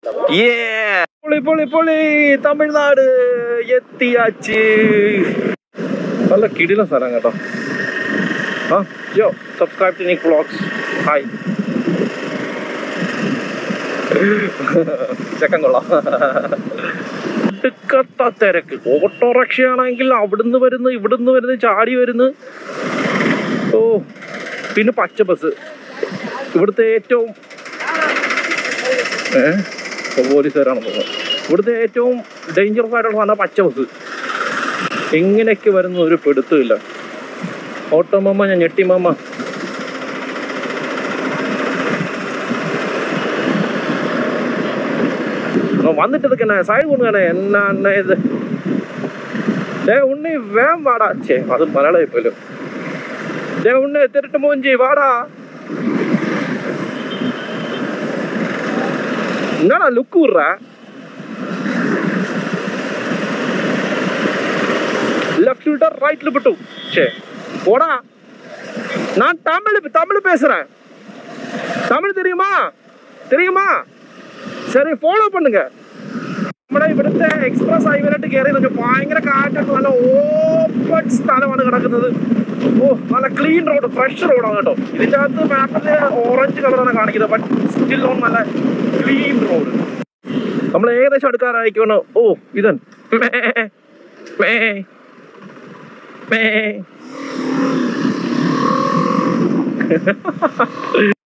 Yeah! പൊളി പൊളി പൊളി തമിഴ്നാട് എത്തിയാച്ച് നല്ല കിടില സ്ഥലം കേട്ടോ ആ യോ subscribe to Nick vlogs hi ചെക്കൻ കൊള്ളാം ഒടുക്കത്ത തിരക്ക് ഓട്ടോറിക്ഷയാണെങ്കിൽ അവിടുന്ന് വരുന്നു ഇവിടുന്ന് വരുന്നു ചാടി വരുന്നു ഓ പിന്നെ പച്ച ബസ് ഇവിടുത്തെ ഏറ്റവും ഏ ഇപ്പൊ പോലീസുകാരാണെന്ന് തോന്നുന്നു ഇവിടുത്തെ ഏറ്റവും ഡേഞ്ചറസ് ആയിട്ടുള്ള സാധനം പച്ച ബസ് എങ്ങനെയൊക്കെ വരുന്ന ഒരു പിടുത്തമില്ല ഓട്ടോ മാമ ഞാൻ ഞെട്ടി മാമ அவன் வந்துட்டு இருக்கேன் சாய் கொடுங்கண்ணே என்ன அண்ணே இது டே உன்னை வேம் வாடா சே அது மலையாள போயிலும் டே உன்னை திருட்டு மூஞ்சி வாடா என்னடா லுக்கு விடுற லெஃப்ட் விட்டர் ரைட்ல விட்டு சே போடா நான் தமிழ் தமிழ் பேசுறேன் தமிழ் தெரியுமா தெரியுமா ശരി ഫോളോ பண்ணுங்க നമ്മുടെ ഇവിടുത്തെ എക്സ്പ്രസ് ഹൈവേയിലോട്ട് കയറി നോക്കി ഭയങ്കര കാറ്റൊക്കെ നല്ല ഓപ്പൺ സ്ഥലമാണ് കിടക്കുന്നത് ഓ നല്ല ക്ലീൻ റോഡ് ഫ്രഷ് റോഡാണ് കേട്ടോ ഇതിൻ്റെ അകത്ത് മാപ്പിൽ ഓറഞ്ച് കളറാണ് കാണിക്കുന്നത് ബട്ട് സ്റ്റിൽ ഓൺ നല്ല ക്ലീൻ റോഡ് നമ്മൾ ഏകദേശം അടുക്കാറായിക്കോണോ ഓ ഇതൻ മേ മേ മേ